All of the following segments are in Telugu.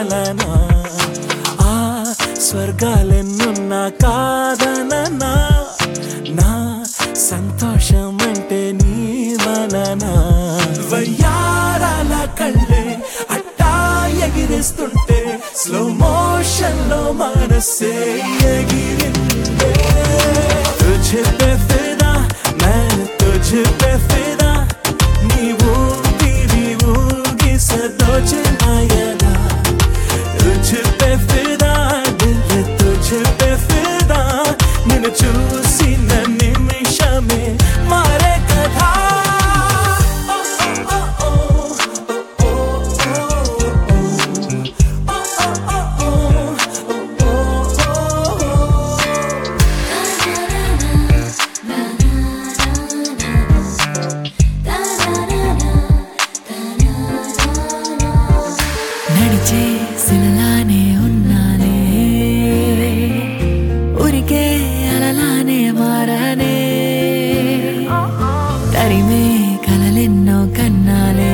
వలన ఆ స్వర్గాలెన్నున్నా కాదననా నా సంతోషం అంటే నీ వలన వయ్యారాల కళ్ళే అట్టా ఎగిరిస్తుంటే స్లో మోషన్ లో మనసే ఎగిరిందే तुझे पे फिदा मैं तुझे पे फिदा నీవు ఊగి సదోచనాయనా तुझे पे फिदा दिल तुझे पे फिदा నిన్ను చూసిన నిమిషమే మారే కథా నడిచే శిలలానే ఉన్నానే ఉరికే అలలానే మారానే తరిమే కలలెన్నో కన్నాలే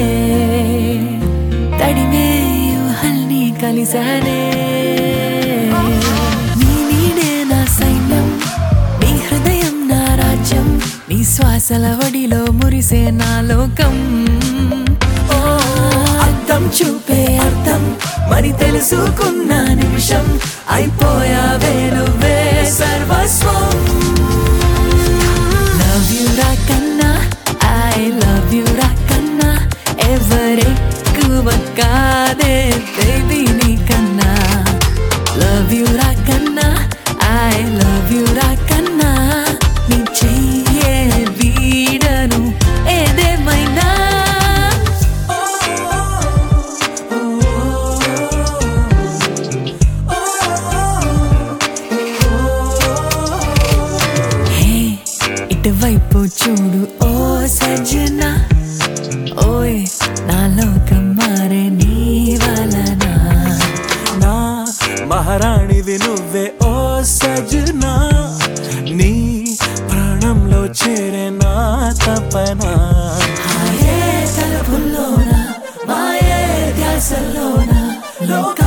తడిమే ఊహల్ని కలిసానే నీ నీడే నా సైన్యం నీ హృదయం నా రాజ్యం నీ శ్వాసల ఒడిలో మురిసే నా లోకం ఓ అర్థం చూపే అర్థం మరి తెలుసుకున్న నిమిషం అయిపోయావే నువ్వే సర్వస్వం లవ్ యు రా కన్నా ఐ లవ్ యు రా కన్నా ఎవరెక్కువ కాదే బేబీ నీ కన్నా లవ్ యు రా కన్నా ఐ లవ్ యు రా కన్నా నీ చెయ్యే వీడను ఏదేమైనా హే ఇటువైపు చూడు ఓ సజ్జన ఓయ్ నా లోకం మారే నీ వలన నా మహారాణివి నువ్వే ఓ సజనా నీ ప్రాణంలో చేరే నా తపన మాయే తలుపుల్లోన మాయే ధ్యాసల్లోన లోక